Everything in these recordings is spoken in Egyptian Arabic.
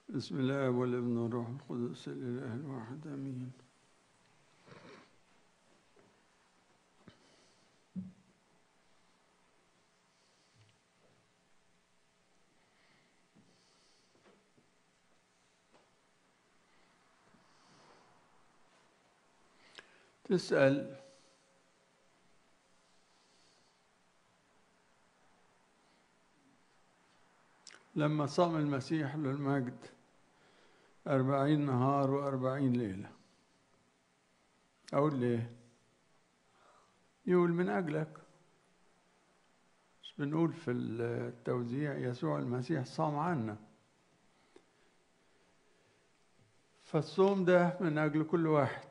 بسم الله والابن والروح القدس الاله الواحد امين تسأل لما صام المسيح للمجد أربعين نهار وأربعين ليلة أقول ليه يقول من أجلك مش بنقول في التوزيع يسوع المسيح صام عنا فالصوم ده من أجل كل واحد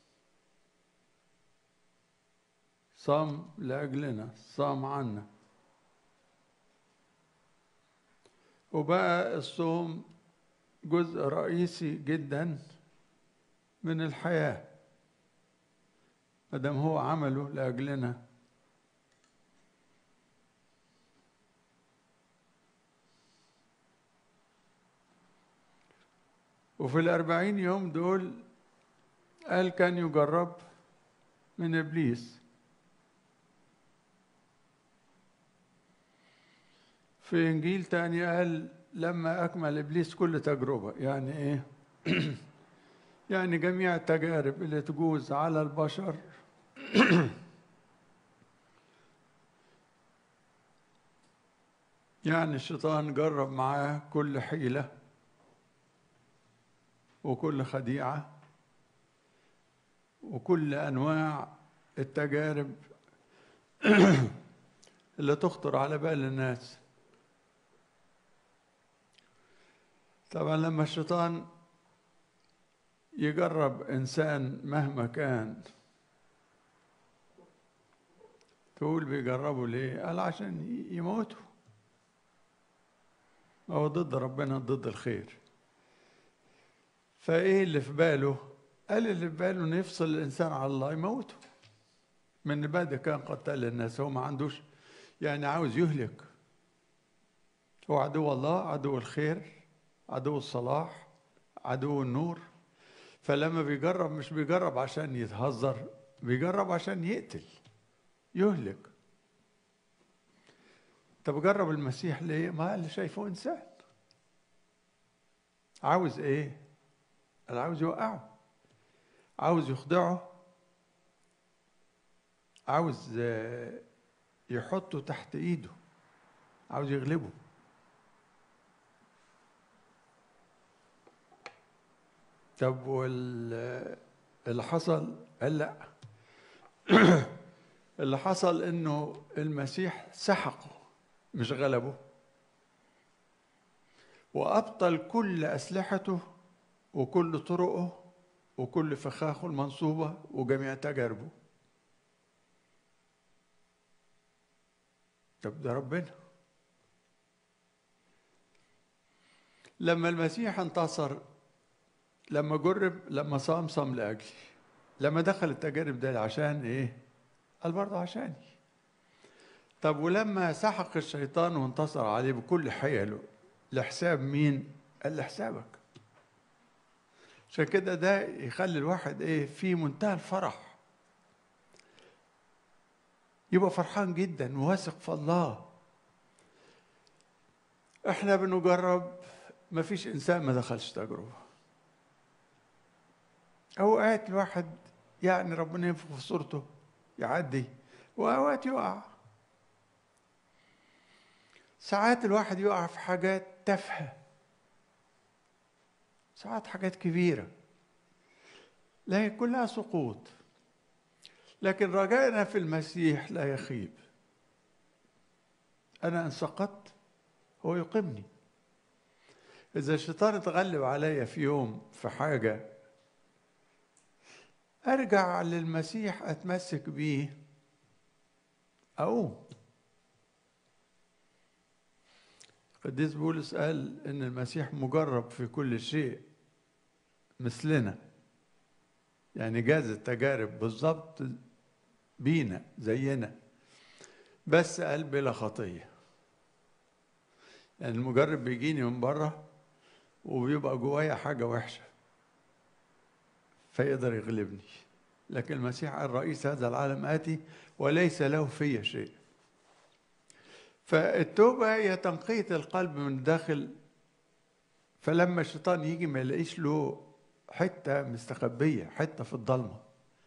صام لأجلنا صام عنا وبقى الصوم جزء رئيسي جدا من الحياة مادام هو عمله لأجلنا وفي الأربعين يوم دول قال كان يجرب من إبليس في إنجيل تاني قال لما أكمل إبليس كل تجربة يعني إيه؟ يعني جميع التجارب اللي تجوز على البشر يعني الشيطان جرب معاه كل حيلة وكل خديعة وكل أنواع التجارب اللي تخطر على بال الناس طبعا لما الشيطان يجرب انسان مهما كان تقول بيجربه ليه قال عشان يموته هو ضد ربنا ضد الخير فايه اللي في باله قال اللي في باله انه يفصل الانسان على الله يموته من بعد كان قتل الناس هو ما عندوش يعني عاوز يهلك هو عدو الله عدو الخير عدو الصلاح عدو النور فلما بيجرب مش بيجرب عشان يتهزر بيجرب عشان يقتل يهلك طب جرب المسيح ليه؟ ما اللي شايفه انسان عاوز ايه؟ قال عاوز يوقعه عاوز يخضعه عاوز يحطه تحت ايده عاوز يغلبه طب واللي حصل قال لا اللي حصل انه المسيح سحقه مش غلبه وابطل كل اسلحته وكل طرقه وكل فخاخه المنصوبه وجميع تجاربه طب ده ربنا لما المسيح انتصر لما جرب لما صام صام لاجلي لما دخل التجارب ده عشان ايه قال برضه عشاني طب ولما سحق الشيطان وانتصر عليه بكل حيله لحساب مين قال لحسابك عشان كده ده يخلي الواحد ايه في منتهى الفرح يبقى فرحان جدا وواثق في الله احنا بنجرب ما فيش انسان ما دخلش تجربه اوقات الواحد يعني ربنا ينفخ في صورته يعدي واوقات يقع ساعات الواحد يقع في حاجات تافهه ساعات حاجات كبيره لكن كلها سقوط لكن رجائنا في المسيح لا يخيب انا ان سقطت هو يقيمني اذا الشيطان اتغلب عليا في يوم في حاجه ارجع للمسيح اتمسك بيه اقوم قديس بولس قال ان المسيح مجرب في كل شيء مثلنا يعني جاز التجارب بالظبط بينا زينا بس قال بلا خطيه يعني المجرب بيجيني من بره وبيبقى جوايا حاجة وحشة فيقدر يغلبني لكن المسيح قال رئيس هذا العالم آتي وليس له في شيء فالتوبة هي تنقية القلب من الداخل فلما الشيطان يجي ما يلاقيش له حتة مستخبية حتة في الضلمة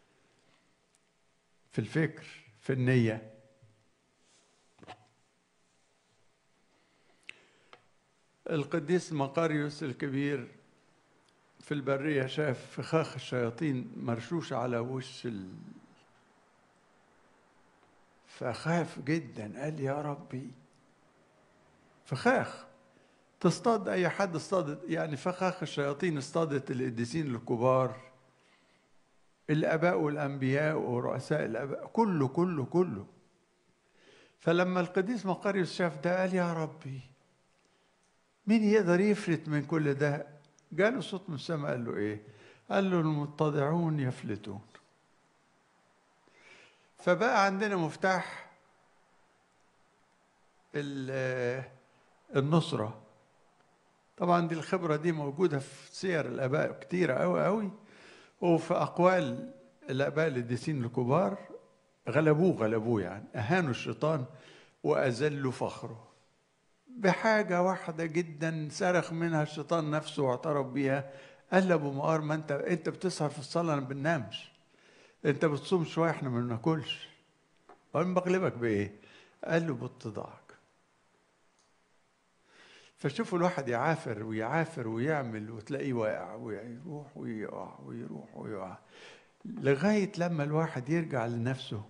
في الفكر في النية القديس مقاريوس الكبير في البرية شاف فخاخ الشياطين مرشوش على وش ال... فخاف جدا قال يا ربي فخاخ تصطاد اي حد اصطادت يعني فخاخ الشياطين اصطادت القديسين الكبار الاباء والانبياء ورؤساء الاباء كله كله كله فلما القديس مقاريوس شاف ده قال يا ربي مين يقدر يفلت من كل ده جاله صوت من السماء قال له ايه قال له المتضعون يفلتون فبقى عندنا مفتاح النصرة طبعا دي الخبرة دي موجودة في سير الآباء كتيرة أوي أوي وفي أقوال الآباء القديسين الكبار غلبوه غلبوه يعني أهانوا الشيطان وأذلوا فخره بحاجة واحدة جدا صرخ منها الشيطان نفسه واعترف بيها قال له أبو مقار ما أنت أنت بتسهر في الصلاة ما بننامش أنت بتصوم شوية إحنا ما بناكلش قال بغلبك بإيه؟ قال له باتضاعك فشوفوا الواحد يعافر ويعافر ويعمل وتلاقيه واقع ويروح ويقع ويروح ويقع لغاية لما الواحد يرجع لنفسه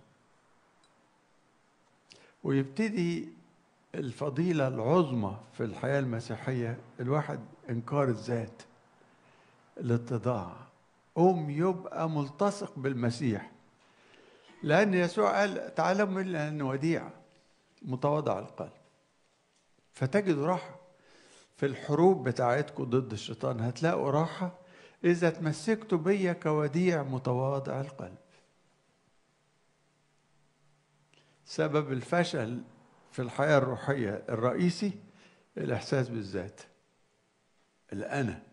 ويبتدي الفضيلة العظمى في الحياة المسيحية الواحد إنكار الذات الاتضاع قوم يبقى ملتصق بالمسيح لأن يسوع قال تعالوا من لأن وديع متواضع القلب فتجدوا راحة في الحروب بتاعتكم ضد الشيطان هتلاقوا راحة إذا تمسكتوا بيا كوديع متواضع القلب سبب الفشل في الحياة الروحية الرئيسي الإحساس بالذات الأنا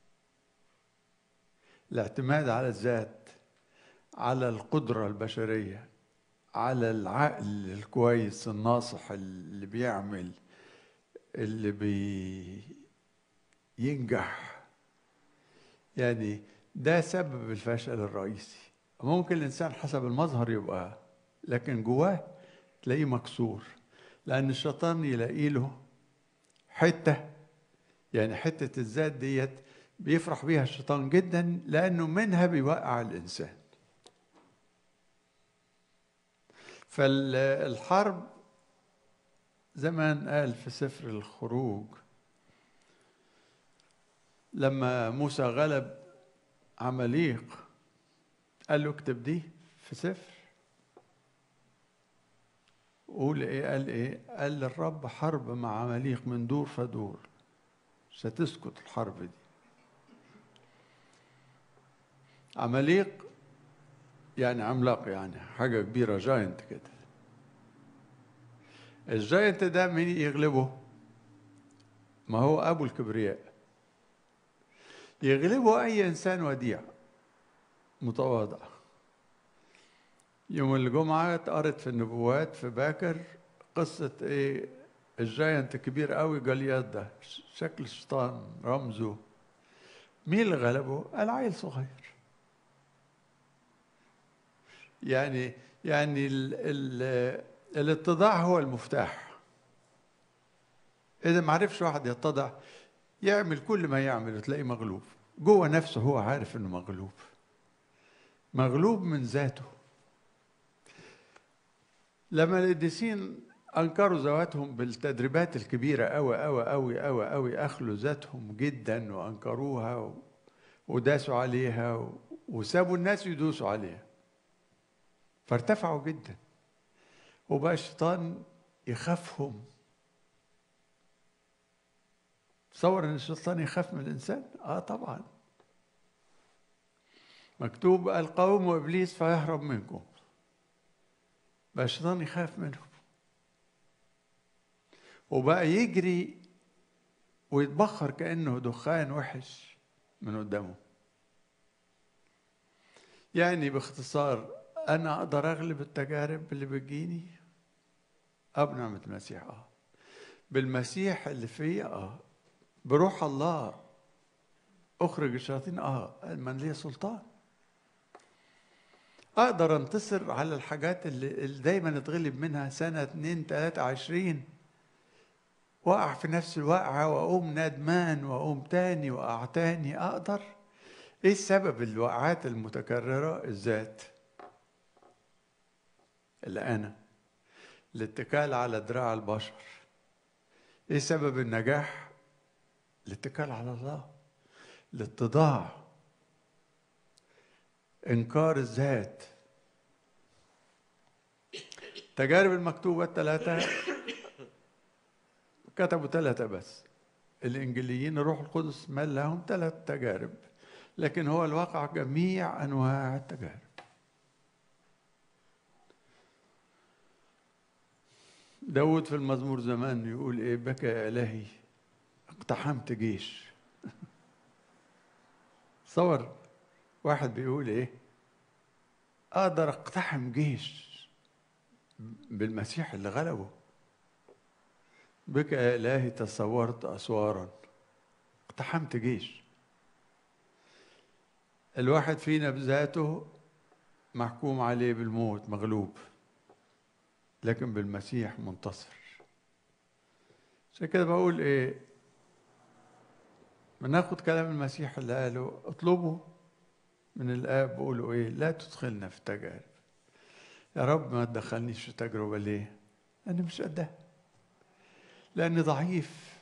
الاعتماد على الذات على القدرة البشرية على العقل الكويس الناصح اللي بيعمل اللي بينجح يعني ده سبب الفشل الرئيسي ممكن الإنسان حسب المظهر يبقى لكن جواه تلاقيه مكسور لأن الشيطان يلاقي له حتة يعني حتة الذات ديت بيفرح بيها الشيطان جدا لأنه منها بيوقع الإنسان فالحرب زمان قال في سفر الخروج لما موسى غلب عمليق قال له اكتب دي في سفر قول ايه قال ايه قال الرب حرب مع عمليق من دور فدور ستسكت الحرب دي عمليق يعني عملاق يعني حاجة كبيرة جاينت كده الجاينت ده مين يغلبه ما هو أبو الكبرياء يغلبه أي إنسان وديع متواضع يوم الجمعة قرت في النبوات في باكر قصة إيه الجاينت كبير قوي جليات ده شكل الشيطان رمزه مين اللي غلبه؟ قال عيل صغير يعني يعني ال ال الاتضاع هو المفتاح إذا ما عرفش واحد يتضع يعمل كل ما يعمل وتلاقيه مغلوب جوه نفسه هو عارف إنه مغلوب مغلوب من ذاته لما القديسين انكروا ذواتهم بالتدريبات الكبيره قوي قوي قوي قوي قوي اخلوا ذاتهم جدا وانكروها وداسوا عليها وسابوا الناس يدوسوا عليها فارتفعوا جدا وبقى الشيطان يخافهم تصور ان الشيطان يخاف من الانسان اه طبعا مكتوب القوم ابليس فيهرب منكم بقى الشيطان يخاف منهم وبقى يجري ويتبخر كأنه دخان وحش من قدامه يعني باختصار أنا أقدر أغلب التجارب اللي بتجيني أه بنعمة المسيح أه بالمسيح اللي فيا أه بروح الله أخرج الشياطين أه من لي سلطان أقدر أنتصر على الحاجات اللي, اللي دايما أتغلب منها سنة اتنين تلاتة عشرين وأقع في نفس الوقعة وأقوم ندمان وأقوم تاني وأقع تاني أقدر إيه السبب الوقعات المتكررة الذات الأنا الاتكال على دراع البشر ايه سبب النجاح الاتكال على الله الاتضاع انكار الذات التجارب المكتوبة الثلاثة كتبوا ثلاثة بس الإنجليين الروح القدس مال لهم ثلاث تجارب لكن هو الواقع جميع أنواع التجارب داود في المزمور زمان يقول ايه بكى يا الهي اقتحمت جيش صور واحد بيقول ايه اقدر اقتحم جيش بالمسيح اللي غلبه بك يا الهي تصورت اسوارا اقتحمت جيش الواحد فينا بذاته محكوم عليه بالموت مغلوب لكن بالمسيح منتصر عشان كده بقول ايه بناخد كلام المسيح اللي قاله اطلبوا من الاب بقولوا ايه لا تدخلنا في تجارب يا رب ما تدخلنيش في تجربة ليه انا مش قدها لاني ضعيف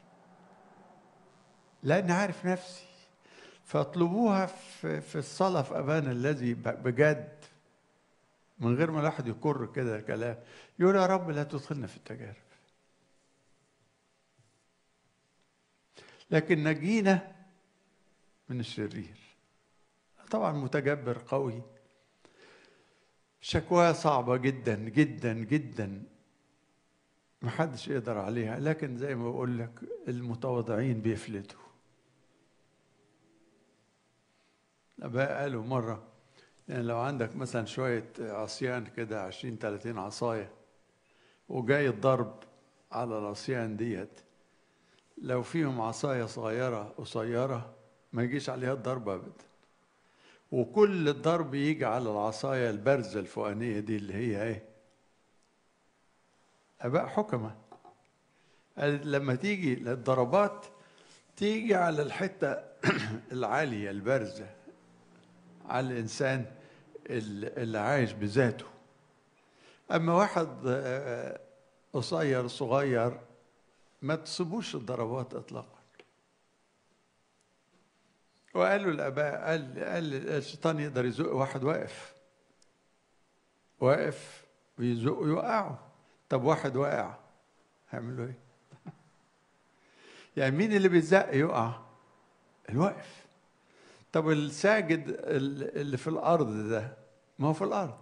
لاني عارف نفسي فاطلبوها في, في الصلاة في أبانا الذي بجد من غير ما الواحد يكر كده الكلام يقول يا رب لا تدخلنا في التجارب لكن نجينا من الشرير طبعا متجبر قوي شكواه صعبة جدا جدا جدا محدش يقدر عليها لكن زي ما بقول لك المتواضعين بيفلتوا الآباء قالوا مرة يعني لو عندك مثلا شوية عصيان كده عشرين تلاتين عصاية وجاي الضرب على العصيان ديت لو فيهم عصاية صغيرة قصيرة ما يجيش عليها الضرب أبدا وكل الضرب يجي على العصاية البارزة الفوقانية دي اللي هي ايه آباء حكمة لما تيجي للضربات تيجي على الحتة العالية البارزة على الإنسان اللي عايش بذاته أما واحد قصير صغير ما تصيبوش الضربات إطلاقا وقالوا الآباء قال, قال الشيطان يقدر يزق واحد واقف واقف ويزق يوقعه طب واحد واقع هيعملوا ايه؟ يعني مين اللي بيتزق يقع؟ الواقف طب الساجد اللي في الارض ده ما هو في الارض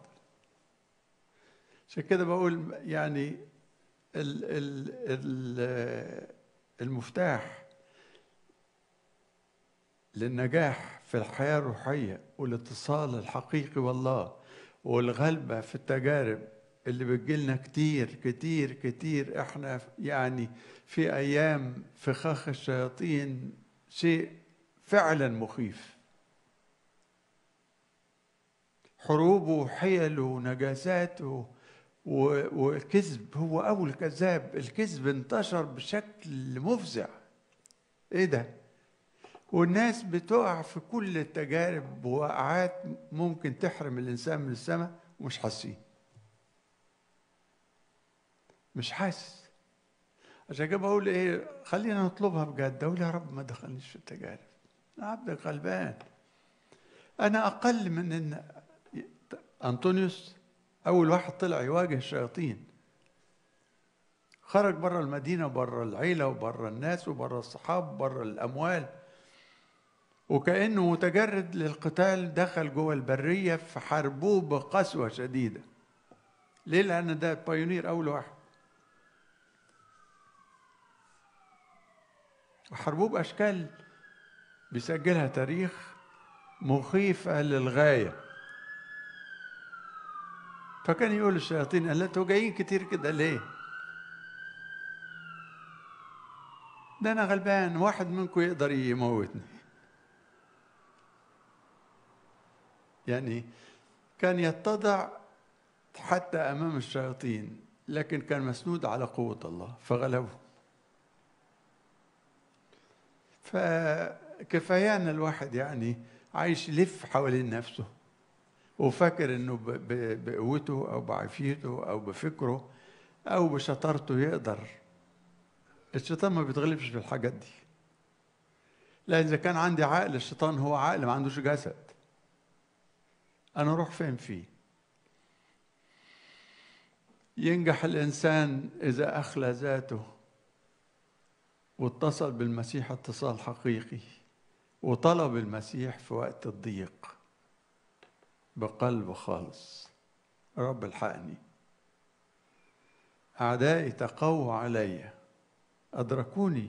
عشان كده بقول يعني ال ال ال المفتاح للنجاح في الحياة الروحية والاتصال الحقيقي والله والغلبة في التجارب اللي بتجيلنا كتير كتير كتير احنا يعني في ايام فخاخ الشياطين شيء فعلا مخيف حروب وحيل ونجاسات وكذب هو اول كذاب الكذب انتشر بشكل مفزع ايه ده والناس بتقع في كل التجارب ووقعات ممكن تحرم الانسان من السماء ومش حاسين مش حاسس عشان كده بقول ايه خلينا نطلبها بجد اقول يا رب ما دخلنيش في التجارب انا عبدك غلبان انا اقل من ان انطونيوس اول واحد طلع يواجه الشياطين خرج بره المدينه وبره العيله وبره الناس وبره الصحاب وبره الاموال وكانه متجرد للقتال دخل جوه البريه فحاربوه بقسوه شديده ليه لان ده بايونير اول واحد وحاربوه بأشكال بيسجلها تاريخ مخيفة للغاية فكان يقول الشياطين قال انتوا جايين كتير كده ليه؟ ده انا غلبان واحد منكم يقدر يموتني يعني كان يتضع حتى امام الشياطين لكن كان مسنود على قوه الله فغلبه فكفايانا الواحد يعني عايش يلف حوالين نفسه وفاكر انه بقوته او بعافيته او بفكره او بشطارته يقدر الشيطان ما بيتغلبش في الحاجات دي لان اذا كان عندي عقل الشيطان هو عقل ما عندوش جسد انا اروح فين فيه ينجح الانسان اذا اخلى ذاته واتصل بالمسيح اتصال حقيقي وطلب المسيح في وقت الضيق بقلب خالص رب الحقني أعدائي تقووا علي أدركوني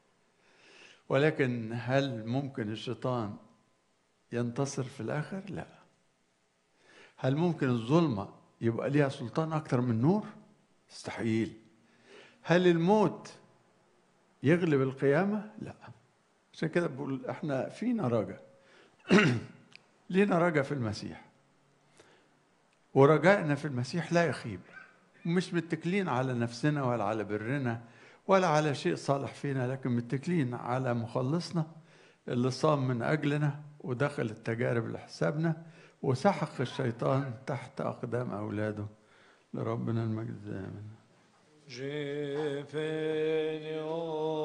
ولكن هل ممكن الشيطان ينتصر في الآخر؟ لا هل ممكن الظلمة يبقى ليها سلطان أكتر من النور؟ مستحيل هل الموت يغلب القيامة؟ لا عشان كده بقول احنا فينا رجا لينا رجا في المسيح ورجائنا في المسيح لا يخيب مش متكلين على نفسنا ولا على برنا ولا على شيء صالح فينا لكن متكلين على مخلصنا اللي صام من أجلنا ودخل التجارب لحسابنا وسحق الشيطان تحت أقدام أولاده لربنا المجد دائما